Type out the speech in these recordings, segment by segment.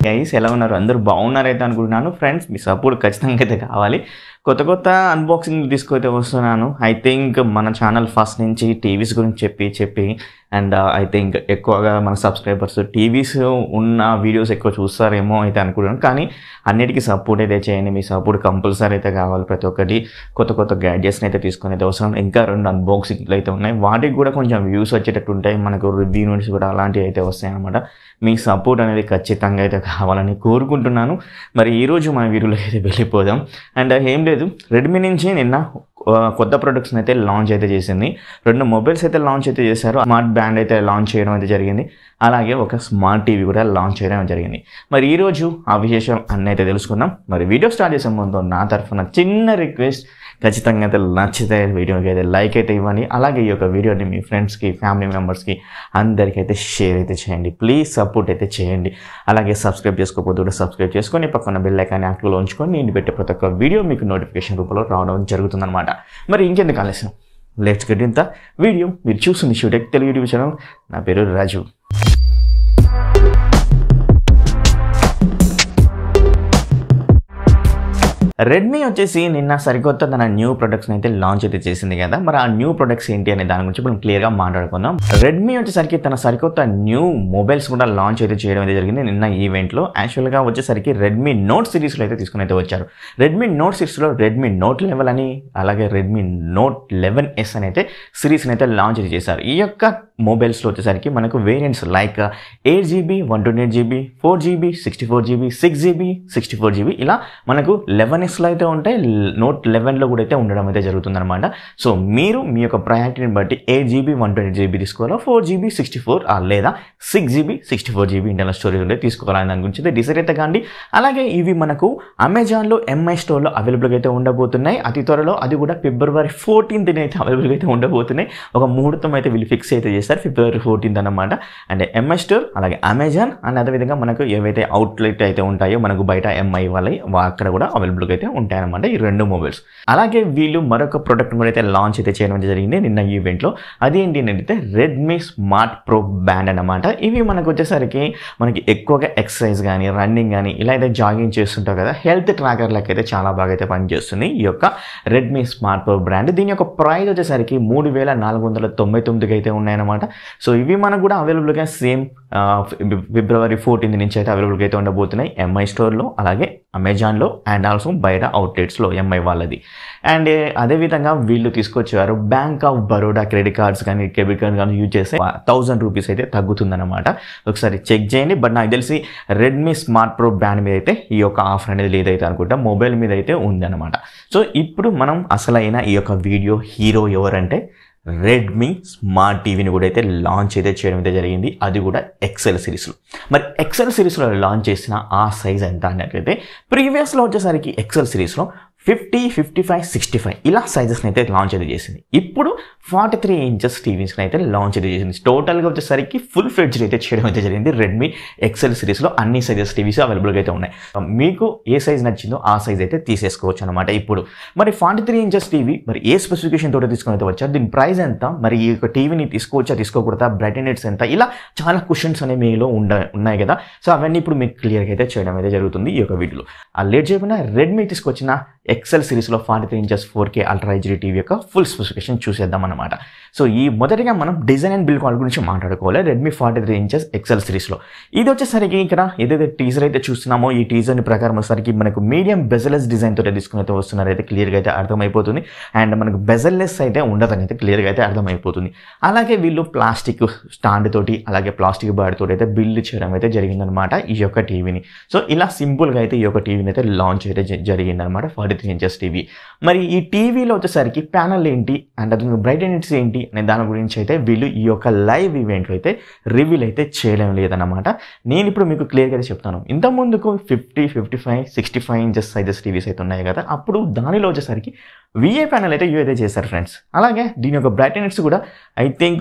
guys ఎలా ఉన్నారు అందరూ బాగున్నారైతే అనుకుంటున్నాను ఫ్రెండ్స్ మీ సపోర్ట్ ఖచ్చితంగా అయితే కావాలి కొత్త కొత్త అన్బాక్సింగ్ తీసుకొఅయితే వస్తున్నాను ఐ థింక్ మన ఛానల్ ఫస్ట్ నుంచి టీవీస్ గురించి చెప్పి చెప్పి అండ్ ఐ థింక్ ఎక్కువగా మన సబ్స్క్రైబర్స్ టీవీస్ ఉన్న వీడియోస్ ఎక్కువ చూస్తారేమో అయితే అనుకుంటున్నాను కానీ అన్నిటికీ సపోర్ట్ అయితే చేయండి మీ సపోర్ట్ కంపల్సరీ అయితే కావాలి ప్రతి ఒక్కటి కొత్త కొత్త గ్యాడ్జెట్స్ని అయితే తీసుకొని అయితే అవసరం ఇంకా రెండు అన్బాక్సింగ్లు అయితే ఉన్నాయి వాటికి కూడా కొంచెం వ్యూస్ వచ్చేటట్టు ఉంటాయి మనకు రివ్యూ నుంచి కూడా అలాంటివి అయితే వస్తాయి అనమాట మీ సపోర్ట్ అనేది ఖచ్చితంగా అయితే కావాలని కోరుకుంటున్నాను మరి ఈరోజు మన వీడియోలో అయితే వెళ్ళిపోదాం అండ్ ఏం లేదు రెడ్మీ నుంచి నిన్న ఆ, కొత్త ప్రొడక్ట్స్ని అయితే లాంచ్ అయితే చేసింది రెండు మొబైల్స్ అయితే లాంచ్ అయితే చేశారు స్మార్ట్ బ్యాండ్ అయితే లాంచ్ చేయడం అయితే జరిగింది అలాగే ఒక స్మార్ట్ టీవీ కూడా లాంచ్ చేయడం జరిగింది మరి ఈరోజు ఆ విశేషం అన్నీ అయితే తెలుసుకుందాం మరి వీడియో స్టార్ట్ చేసే ముందు నా తరఫున చిన్న రిక్వెస్ట్ ఖచ్చితంగా అయితే నచ్చితే వీడియోకి అయితే లైక్ అయితే ఇవ్వండి అలాగే ఈ యొక్క వీడియోని మీ ఫ్రెండ్స్కి ఫ్యామిలీ మెంబర్స్కి అందరికీ అయితే షేర్ అయితే చేయండి ప్లీజ్ సపోర్ట్ అయితే చేయండి అలాగే సబ్స్క్రైబ్ చేసుకోకపోతే కూడా సబ్స్క్రైబ్ చేసుకొని పక్కన బెల్ ఐకాన్ యాక్టివ్లో ఉంచుకొని నేను పెట్టే ప్రతి ఒక్క వీడియో మీకు నోటిఫికేషన్ రూపంలో రావడం జరుగుతుందన్నమాట మరి ఇంకెందుకు ఆలస్యం లెట్స్ గెట్ ఇంత వీడియో మీరు చూస్తుంది షూటెక్ తెలుగు యూట్యూబ్ ఛానల్ నా పేరు రాజు రెడ్మీ వచ్చేసి నిన్న సరికొత్త తన న్యూ ప్రొడక్ట్స్ని అయితే లాంచ్ అయితే చేసింది కదా మరి ఆ న్యూ ప్రొడక్ట్స్ ఏంటి అనే దాని గురించి మనం క్లియర్గా మాట్లాడుకుందాం రెడ్మీ వచ్చేసరికి తన సరికొత్త న్యూ మొబైల్స్ కూడా లాంచ్ అయితే చేయడం అయితే జరిగింది నిన్న ఈవెంట్లో యాక్చువల్గా వచ్చేసరికి రెడ్మీ నోట్ సిరీస్లో అయితే తీసుకుని అయితే వచ్చారు రెడ్మీ నోట్ సిరీస్లో రెడ్మీ నోట్ లెవెల్ అని అలాగే రెడ్మీ నోట్ లెవెన్ ఎస్ అని అయితే సిరీస్ని అయితే లాంచ్ అయితే చేశారు ఈ యొక్క మొబైల్స్లో వచ్చేసరికి మనకు variants like eight GB one twenty eight GB four GB sixty four GB six GB sixty four GB ఇలా మనకు లెవెన్ ఎస్లో అయితే ఉంటాయి నోట్ లెవెన్లో కూడా అయితే ఉండడం అయితే జరుగుతుందన్నమాట సో మీరు మీ యొక్క ప్రయారిటీని బట్టి eight GB one twenty GB తీసుకోవాలా ఫోర్ జీబీ సిక్స్టీ ఫోర్ లేదా six GB sixty four GB internal storage ఉంటే తీసుకోవాలని దాని గురించి అయితే డిసైడ్ అయితే కాండి అలాగే ఇవి మనకు అమెజాన్లో ఎంఐ స్టోర్లో అవైలబుల్గా అయితే ఉండబోతున్నాయి అతి త్వరలో అది కూడా ఫిబ్రవరి ఫోర్టీన్త్ అయితే అవైలబుల్గా అయితే ఉండబోతున్నాయి ఒక ముహూర్తం అయితే వీళ్ళు ఫిక్స్ అయితే చేస్తారు ఫిబ్రవరి ఫోర్టీన్త్ అనమాట అండ్ ఎంఐ స్టోర్ అలాగే అమెజాన్ అండ్ అదేవిధంగా మనకు ఏవైతే అవుట్లెట్ అయితే ఉంటాయో మనకు బయట ఎంఐ వాళ్ళవి వా- అక్కడ కూడా అవైలబుల్గా అయితే ఉంటాయన్నమాట ఈ రెండు మొబైల్స్ అలాగే వీళ్ళు మరొక ప్రోడక్ట్ కూడా అయితే లాంచ్ అయితే చేయడం అయితే జరిగింది నిన్న ఈవెంట్లో అది ఏంటి అని అంటే రెడ్మీ స్మార్ట్ ప్రో బ్యాండ్ అన్నమాట ఇవి మనకు వచ్చేసరికి మనకి ఎక్కువగా ఎక్సర్సైజ్ కానీ రన్నింగ్ కానీ ఇలా అయితే జాగింగ్ చేస్తుంటాం కదా హెల్త్ ట్రాకర్ లెక్క అయితే చాలా బాగా అయితే పనిచేస్తుంది ఈ యొక్క రెడ్మీ స్మార్ట్ ప్రో బ్రాండ్ దీని యొక్క ప్రైస్ వచ్చేసరికి మూడు వేల నాలుగు వందల తొంభై తొమ్మిదికి అయితే ఉన్నాయన్నమాట సో ఇవి మనకు కూడా అవైలబుల్గా సేమ్ ఫిబ్రవరి ఫోర్టీన్త్ నుంచి అయితే అవైలబుల్గా అయితే ఉండబోతున్నాయి ఎంఐ స్టోర్లో అలాగే అమెజాన్లో అండ్ ఆల్సో బయట అవుట్లెట్స్లో ఎంఐ వాళ్ళది అండ్ అదేవిధంగా వీళ్ళు తీసుకొచ్చారు bank of Baroda credit cards కానీ డెబిట్ కార్డ్ కానీ యూజ్ చేస్తే థౌజండ్ రూపీస్ అయితే తగ్గుతుందన్నమాట ఒకసారి చెక్ చేయండి బట్ నాకు తెలిసి రెడ్మీ స్మార్ట్ ప్రో బ్రాండ్ మీద అయితే ఈ యొక్క ఆఫర్ అనేది లేదైతే అనుకుంటా మొబైల్ మీద అయితే ఉందన్నమాట సో ఇప్పుడు మనం అసలైన ఈ యొక్క వీడియో హీరో ఎవరంటే రెడ్మీ స్మార్ట్ టీవీని కూడా అయితే లాంచ్ అయితే చేయడం అయితే జరిగింది అది కూడా ఎక్సెల్ సిరీస్లో మరి ఎక్సెల్ సిరీస్లో లాంచ్ చేసిన ఆ సైజ్ ఎంత అన్నట్లయితే ప్రీవియస్లో వచ్చేసరికి ఎక్సెల్ సిరీస్లో fifty fifty five sixty five ఇలా సైజెస్ని అయితే లాంచ్ అయితే చేసింది ఇప్పుడు ఫార్టీ త్రీ ఇంచెస్ టీవీస్ని అయితే లాంచ్ అయితే చేసింది టోటల్గా వచ్చేసరికి ఫుల్ ఫ్లెడ్జ్ అయితే చేయడం అయితే జరిగింది రెడ్మీ ఎక్సెల్ సిరీస్లో అన్ని సైజెస్ టీవీస్ అవైలబుల్గా అయితే ఉన్నాయి మీకు ఏ సైజ్ నచ్చిందో ఆ సైజ్ అయితే తీసేసుకోవచ్చు అనమాట ఇప్పుడు మరి ఫార్టీ త్రీ ఇంచెస్ టీవీ మరి ఏ స్పెసిఫికేషన్ తోటి తీసుకొని అయితే వచ్చారు దీని ప్రైస్ ఎంత మరి ఈ యొక్క టీవీని తీసుకోవచ్చా తీసుకోకూడదా బ్రైట్నెస్ ఎంత ఇలా చాలా క్వశ్చన్స్ అనేవి మీలో ఉండ ఉన్నాయి కదా సో అవన్నీ ఇప్పుడు మీకు క్లియర్గా అయితే చేయడం అయితే జరుగుతుంది ఈ యొక్క వీడియోలో ఆ లేట్ చేయకుండా రెడ్మీ తీసుకొచ్చిన ఎక్సెల్ సిరీస్లో forty three inches four K ultra HD TV యొక్క ఫుల్ స్పెసిఫికేషన్ చూసేద్దాం అనమాట సో ఈ మొదటిగా మనం డిజైన్ అండ్ బిల్డ్ క్వాలిటీ గురించి మాట్లాడుకోవాలి Redmi forty three inches X సిరీస్లో ఇది వచ్చేసరికి ఇక్కడ ఏదైతే టీజర్ అయితే చూస్తున్నామో ఈ టీజర్ని ప్రకారం వచ్చేసరికి మనకు మీడియం బెజలెస్ డిజైన్ తోటి తీసుకుని అయితే వస్తున్నారు అయితే క్లియర్గా అయితే అర్థమైపోతుంది అండ్ మనకు బెజల్లెస్ అయితే ఉండదని అయితే క్లియర్గా అయితే అర్థమైపోతుంది అలాగే వీళ్ళు ప్లాస్టిక్ స్టాండ్ తోటి అలాగే ప్లాస్టిక్ బాడ్ తోటి అయితే బిల్డ్ చేయడం అయితే జరిగిందనమాట ఈ యొక్క టీవీని సో ఇలా సింపుల్గా అయితే ఈ యొక్క టీవీని అయితే లాంచ్ అయితే జ- జరిగిందనమాట ఫార్టీ త్రీ ఇంచెస్ టీవీ మరి ఈ టీవీలో వచ్చేసరికి ప్యానల్ ఏంటి అండ్ అది బ్రైట్నెస్ ఏంటి అనే దాని గురించి అయితే వీళ్ళు ఈ యొక్క లైవ్ ఈవెంట్లో అయితే రివీల్ అయితే చేయడం లేదన్నమాట నేను ఇప్పుడు మీకు క్లియర్గా అయితే చెప్తాను ఇంత ముందుకు fifty fifty five sixty five inches sizes TVs అయితే ఉన్నాయి కదా అప్పుడు దానిలో వచ్చేసరికి విఏ ప్యానల్ అయితే యూ అయితే చేశారు ఫ్రెండ్స్ అలాగే దీని యొక్క బ్రైట్నెస్ కూడా ఐ థింక్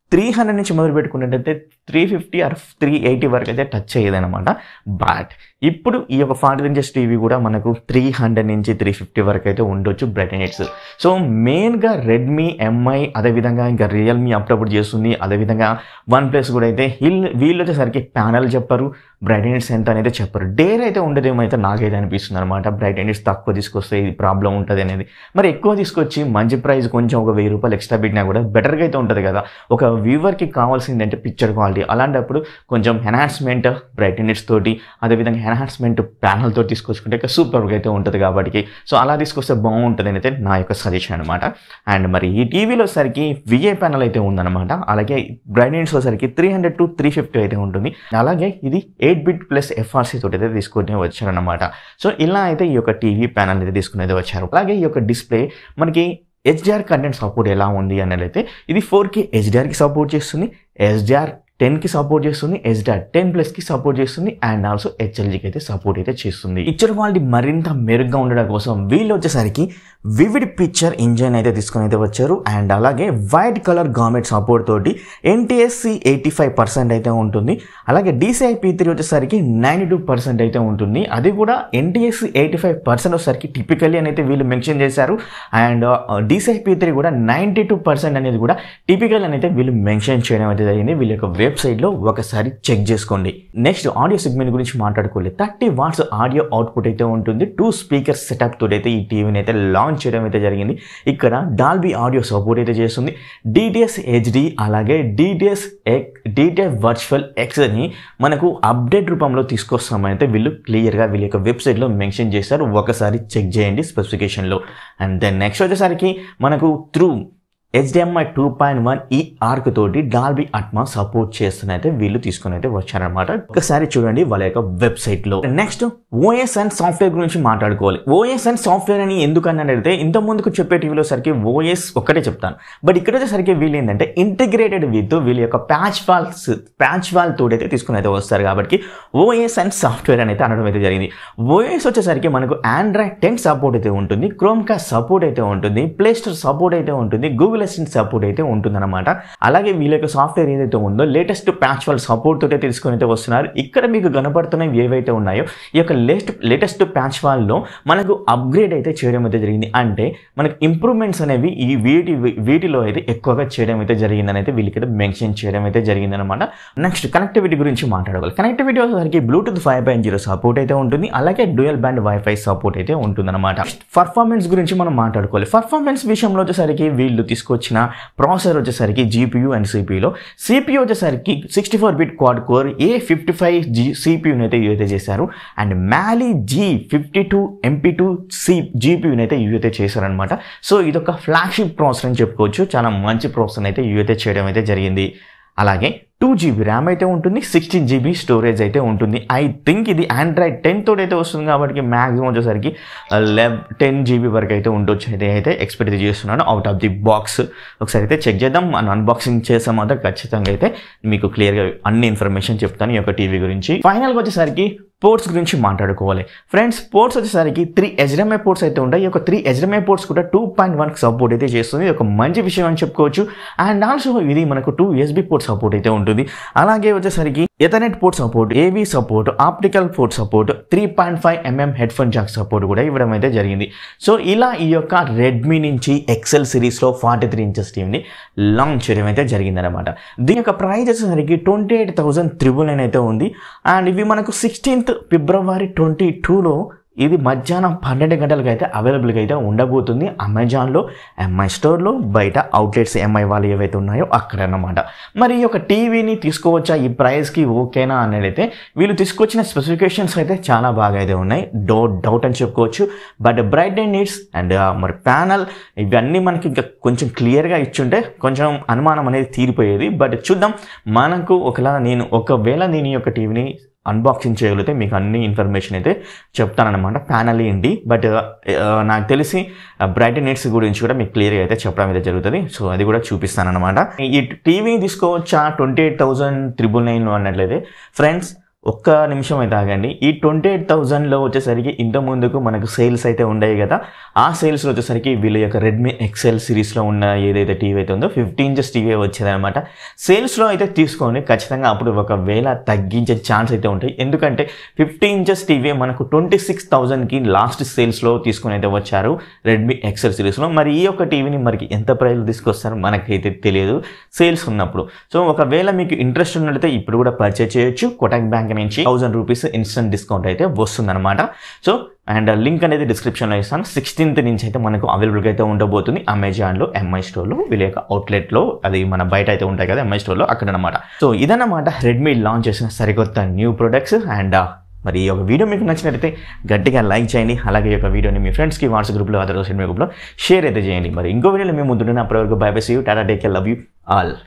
త్రీ హండ్రెడ్ నుంచి మొదలు పెట్టుకున్నట్టయితే three fifty or three eighty వరకు అయితే టచ్ అయ్యేది అనమాట బట్ ఇప్పుడు ఈ యొక్క ఫార్టీ ఇంచెస్ టీవీ కూడా మనకు త్రీ హండ్రెడ్ నుంచి త్రీ ఫిఫ్టీ వరకు అయితే ఉండొచ్చు బ్రైట్నెట్స్ సో మెయిన్గా రెడ్మీ ఎంఐ అదేవిధంగా ఇంకా రియల్మీ అప్పుడప్పుడు చేస్తుంది అదేవిధంగా వన్ ప్లస్ కూడా అయితే వీళ్ళు వీళ్ళు వచ్చేసరికి ప్యానల్ చెప్పరు బ్రైట్నెట్స్ ఎంత అనేది చెప్పరు డేర్ అయితే ఉండదేమో అయితే నాకైతే అనిపిస్తుంది అనమాట బ్రైట్నెట్స్ తక్కువ తీసుకొస్తే ఇది ప్రాబ్లం ఉంటుంది అనేది మరి ఎక్కువ తీసుకొచ్చి మంచి ప్రైస్ కొంచెం ఒక వెయ్యి రూపాయలు ఎక్స్ట్రా పెట్టినా కూడా బెటర్గా అయితే ఉంటుంది కదా ఒక వ్యూవర్కి కావాల్సింది అంటే పిక్చర్ క్వాలిటీ అలాంటప్పుడు కొంచెం ఎన్హాన్స్మెంట్ బ్రైట్నెస్ తోటి అదేవిధంగా ఎన్హాన్స్మెంట్ ప్యానల్ తోటి తీసుకొచ్చుకుంటే ఇక సూపర్గా అయితే ఉంటుంది కాబట్టి సో అలా తీసుకొస్తే బాగుంటుంది అయితే నా యొక్క సజెషన్ అనమాట అండ్ మరి ఈ టీవీలో సరికి విఏ ప్యానల్ అయితే ఉందన్నమాట అలాగే బ్రైట్నెస్లో సరికి three hundred to three fifty అయితే ఉంటుంది అలాగే ఇది ఎయిట్ బిట్ ప్లస్ ఎఫ్ఆర్సీ తోటి అయితే తీసుకుని వచ్చారనమాట సో ఇలా అయితే ఈ యొక్క టీవీ ప్యానల్ అయితే తీసుకునేది వచ్చారు అలాగే ఈ యొక్క డిస్ప్లే మనకి హెచ్డిఆర్ కంటెంట్ సపోర్ట్ ఎలా ఉంది అన్నట్లయితే ఇది ఫోర్ కే హెచ్డిఆర్కి సపోర్ట్ చేస్తుంది హెచ్డిఆర్ టెన్కి సపోర్ట్ చేస్తుంది హెచ్డిఆర్ టెన్ ప్లస్కి సపోర్ట్ చేస్తుంది అండ్ ఆల్సో హెచ్ఎల్జీకి అయితే సపోర్ట్ అయితే చేస్తుంది పిక్చర్ క్వాలిటీ మరింత మెరుగ్గా ఉండడం కోసం వీళ్ళు వచ్చేసరికి వివిడ్ పిక్చర్ ఇంజన్ అయితే తీసుకొని అయితే వచ్చారు అండ్ అలాగే వైట్ కలర్ గార్మెంట్ సపోర్ట్ తోటి ఎన్టీఎస్సి ఎయిటీ ఫైవ్ పర్సెంట్ అయితే ఉంటుంది అలాగే డీసీఐ పీ త్రీ వచ్చేసరికి నైంటీ టూ పర్సెంట్ అయితే ఉంటుంది అది కూడా ఎన్టీఎస్సి ఎయిటీ ఫైవ్ పర్సెంట్ వచ్చేసరికి టిపికల్లీ అనేది వీళ్ళు మెన్షన్ చేశారు అండ్ డీసీఐ పీ త్రీ కూడా నైంటీ టూ పర్సెంట్ అనేది కూడా టిపికల్ అనేది వీళ్ళు మెన్షన్ చేయడం అయితే జరిగింది వీళ్ళ యొక్క వెబ్సైట్లో ఒకసారి చెక్ చేసుకోండి నెక్స్ట్ ఆడియో సిగ్మెంట్ గురించి మాట్లాడుకోలేదు థర్టీ వాట్స్ ఆడియో అవుట్పుట్ అయితే ఉంటుంది టూ స్పీకర్ సెటప్ తోటి అయితే ఈ టీవీని అయితే లాంచ్ చేయడం అయితే జరిగింది ఇక్కడ డాల్బీ ఆడియో సపోర్ట్ అయితే చేస్తుంది డిటిఎస్ హెచ్డి అలాగే డిటిఎస్ డిటిఎఫ్ వర్చువల్ ఎక్స్ అని మనకు అప్డేట్ రూపంలో తీసుకొస్తామైతే వీళ్ళు క్లియర్గా వీళ్ళ యొక్క వెబ్సైట్లో మెన్షన్ చేశారు ఒకసారి చెక్ చేయండి స్పెసిఫికేషన్లో అండ్ దెన్ నెక్స్ట్ వచ్చేసరికి మనకు through HDMI two point one eARC తోటి డాల్బీ అట్మా సపోర్ట్ చేస్తున్న అయితే వీళ్ళు తీసుకుని అయితే వచ్చారనమాట ఒకసారి చూడండి వాళ్ళ యొక్క వెబ్సైట్ లో నెక్స్ట్ ఓఎస్ అండ్ సాఫ్ట్వేర్ గురించి మాట్లాడుకోవాలి ఓఎస్ అండ్ సాఫ్ట్వేర్ అని ఎందుకు అని అడిగితే ఇంత ముందుకు చెప్పే టీవీలో సరికి ఓఎస్ ఒక్కటే చెప్తాను బట్ ఇక్కడ వచ్చేసరికి వీళ్ళు ఏంటంటే ఇంటిగ్రేటెడ్ విత్ వీళ్ళ యొక్క ప్యాచ్ వాల్స్ ప్యాచ్ వాల్ తోటి అయితే తీసుకుని అయితే వస్తారు కాబట్టి ఓఎస్ అండ్ సాఫ్ట్వేర్ అని అయితే అనడం అయితే జరిగింది ఓఎస్ వచ్చేసరికి మనకు ఆండ్రాయిడ్ టెన్ సపోర్ట్ అయితే ఉంటుంది క్రోమ్ కాస్ట్ సపోర్ట్ అయితే ఉంటుంది ప్లే స్టోర్ సపోర్ట్ అయితే ఉంటుంది గూగుల్ అసిస్టెంట్ సపోర్ట్ అయితే ఉంటుందన్నమాట అలాగే వీళ్ళ యొక్క సాఫ్ట్వేర్ ఏదైతే ఉందో లేటెస్ట్ ప్యాచ్ వాళ్ళ సపోర్ట్ తోటి తీసుకొని అయితే వస్తున్నారు ఇక్కడ మీకు కనపడుతున్నవి ఏవైతే ఉన్నాయో ఈ యొక్క లేటెస్ట్ లేటెస్ట్ ప్యాచ్ వాళ్ళలో మనకు అప్గ్రేడ్ అయితే చేయడం అయితే జరిగింది అంటే మనకు ఇంప్రూవ్మెంట్స్ అనేవి ఈ వీటి వీటిలో అయితే ఎక్కువగా చేయడం అయితే జరిగిందని అయితే వీళ్ళకి మెన్షన్ చేయడం అయితే జరిగిందనమాట నెక్స్ట్ కనెక్టివిటీ గురించి మాట్లాడవాలి కనెక్టివిటీ వచ్చేసరికి Bluetooth five point zero support అయితే ఉంటుంది అలాగే డ్యూయల్ బ్యాండ్ వైఫై సపోర్ట్ అయితే ఉంటుందన్నమాట పర్ఫార్మెన్స్ గురించి మనం మాట్లాడుకోవాలి పర్ఫార్మెన్స్ విషయంలో వచ్చేసరికి వీళ్ళు తీసుకొచ్చిన ప్రాసెసర్ వచ్చేసరికి జీపీయూ అండ్ సిపియూలో సిపియూ వచ్చేసరికి sixty four bit quad core A fifty five G సిపియూని అయితే యూజ్ అయితే చేశారు and Mali G fifty two MP two C జీపీయూని అయితే యూజ్ అయితే చేశారనమాట సో ఇది ఒక ఫ్లాగ్షిప్ ప్రాసెసర్ అని చెప్పుకోవచ్చు చాలా మంచి ప్రాసెసర్ అయితే యూజ్ అయితే చేయడం అయితే జరిగింది అలాగే టూ జీబీ ర్యామ్ అయితే ఉంటుంది సిక్స్టీన్ జీబీ స్టోరేజ్ అయితే ఉంటుంది ఐ థింక్ ఇది ఆండ్రాయిడ్ టెన్ తోటి అయితే వస్తుంది కాబట్టి మ్యాక్సిమం వచ్చేసరికి లెవ్ టెన్ జీబీ వరకు అయితే ఉండొచ్చు అయితే అయితే ఎక్స్పెక్ట్ చేస్తున్నాను అవుట్ ఆఫ్ ది బాక్స్ ఒకసారి అయితే చెక్ చేద్దాం మనం అన్బాక్సింగ్ చేసే మాత్రం ఖచ్చితంగా అయితే మీకు క్లియర్గా అన్ని ఇన్ఫర్మేషన్ చెప్తాను ఈ యొక్క టీవీ గురించి ఫైనల్గా వచ్చేసరికి పోర్ట్స్ గురించి మాట్లాడుకోవాలి ఫ్రెండ్స్ పోర్ట్స్ వచ్చేసరికి త్రీ హెచ్డిఎంఐ పోర్ట్స్ అయితే ఉంటాయి ఈ యొక్క త్రీ హెచ్డిఎంఐ పోర్ట్స్ కూడా టూ పాయింట్ వన్ సపోర్ట్ అయితే చేస్తుంది ఇది ఒక మంచి విషయం అని చెప్పుకోవచ్చు అండ్ ఆల్సో ఇది మనకు టూ యూఎస్బి పోర్ట్ సపోర్ట్ అయితే ఉంటుంది అలాగే వచ్చేసరికి Ethernet port support AV support optical port support three point five MM headphone jack support కూడా ఇవ్వడం అయితే జరిగింది సో ఇలా ఈ యొక్క రెడ్మీ నుంచి ఎక్సెల్ సిరీస్లో ఫార్టీ త్రీ ఇంచెస్ టీమ్ని లాంచ్ చేయడం అయితే జరిగిందనమాట దీని యొక్క ప్రైస్ వచ్చేసరికి twenty eight thousand triple nine అయితే ఉంది అండ్ ఇవి మనకు సిక్స్టీన్త్ ఫిబ్రవరి ట్వంటీ టూలో ఇది మధ్యాహ్నం పన్నెండు గంటలకు అయితే అవైలబుల్గా అయితే ఉండబోతుంది అమెజాన్లో ఎంఐ స్టోర్లో బయట అవుట్లెట్స్ ఎంఐ వాళ్ళు ఏవైతే ఉన్నాయో అక్కడ అన్నమాట మరి ఈ యొక్క టీవీని తీసుకోవచ్చా ఈ ప్రైస్కి ఓకేనా అనేది అయితే వీళ్ళు తీసుకొచ్చిన స్పెసిఫికేషన్స్ అయితే చాలా బాగా అయితే ఉన్నాయి డో డౌట్ అని చెప్పుకోవచ్చు but bright and needs and మరి ప్యానల్ ఇవన్నీ మనకి ఇంకా కొంచెం క్లియర్గా ఇచ్చుంటే కొంచెం అనుమానం అనేది తీరిపోయేది బట్ చూద్దాం మనకు ఒకలా నేను ఒకవేళ నేను ఈ యొక్క టీవీని అన్బాక్సింగ్ చేయగలిగితే మీకు అన్ని ఇన్ఫర్మేషన్ అయితే చెప్తానన్నమాట ప్యానల్ ఏంటి బట్ నాకు తెలిసి బ్రైట్ నెట్స్ గురించి కూడా మీకు క్లియర్గా అయితే చెప్పడం అయితే జరుగుతుంది సో అది కూడా చూపిస్తానన్నమాట ఈ టీవీ తీసుకోవచ్చా twenty eight thousand triple nine అన్నట్లయితే ఫ్రెండ్స్ ఒక్క నిమిషం అయితే ఆగండి ఈ ట్వంటీ ఎయిట్ థౌజండ్లో వచ్చేసరికి ఇంత ముందుకు మనకు సేల్స్ అయితే ఉండేవి కదా ఆ సేల్స్లో వచ్చేసరికి వీళ్ళ యొక్క రెడ్మీ ఎక్సెల్ సిరీస్లో ఉన్న ఏదైతే టీవీ అయితే ఉందో ఫిఫ్టీ ఇంచెస్ టీవీ వచ్చేదన్నమాట సేల్స్లో అయితే తీసుకోండి ఖచ్చితంగా అప్పుడు ఒకవేళ తగ్గించే ఛాన్స్ అయితే ఉంటాయి ఎందుకంటే ఫిఫ్టీ ఇంచెస్ టీవీ మనకు ట్వంటీ సిక్స్ థౌజండ్కి లాస్ట్ సేల్స్లో తీసుకొని అయితే వచ్చారు రెడ్మీ ఎక్సెల్ సిరీస్లో మరి ఈ యొక్క టీవీని మనకి ఎంత ప్రైస్లో తీసుకొస్తారో మనకైతే తెలియదు సేల్స్ ఉన్నప్పుడు సో ఒకవేళ మీకు ఇంట్రెస్ట్ ఉన్నట్లయితే ఇప్పుడు కూడా పర్చేజ్ చేయొచ్చు కోటక్ బ్యాంక్ నుంచి థౌసండ్ రూపీస్ ఇన్స్టెంట్ డిస్కౌంట్ అయితే వస్తుందన్నమాట సో అండ్ లింక్ అనేది డిస్క్రిప్షన్లో ఇస్తాను సిక్స్టీన్త్ నుంచి అయితే మనకు అవైలబుల్గా అయితే ఉండబోతుంది అమెజాన్లో ఎంఐ స్టోర్లో వీళ్ళ యొక్క అవుట్లెట్లో అది మన బయట అయితే ఉంటాయి కదా ఎంఐ స్టోర్లో అక్కడ అనమాట సో ఇదన్నమాట రెడ్మీ లాంచ్ చేసిన సరికొత్త న్యూ ప్రొడక్ట్స్ అండ్ మరి ఈ యొక్క వీడియో మీకు నచ్చినట్లయితే గట్టిగా లైక్ చేయండి అలాగే ఈ యొక్క వీడియోని మీ ఫ్రెండ్స్కి వాట్సాప్ గ్రూప్లో అదర్ సోషల్ మీడియా గ్రూప్లో షేర్ అయితే చేయండి మరి ఇంకో వీడియోలో మేము ముందున్న అప్పటివరకు బై బై సీ యూ టాటా టేక్ లవ్ యూ ఆల్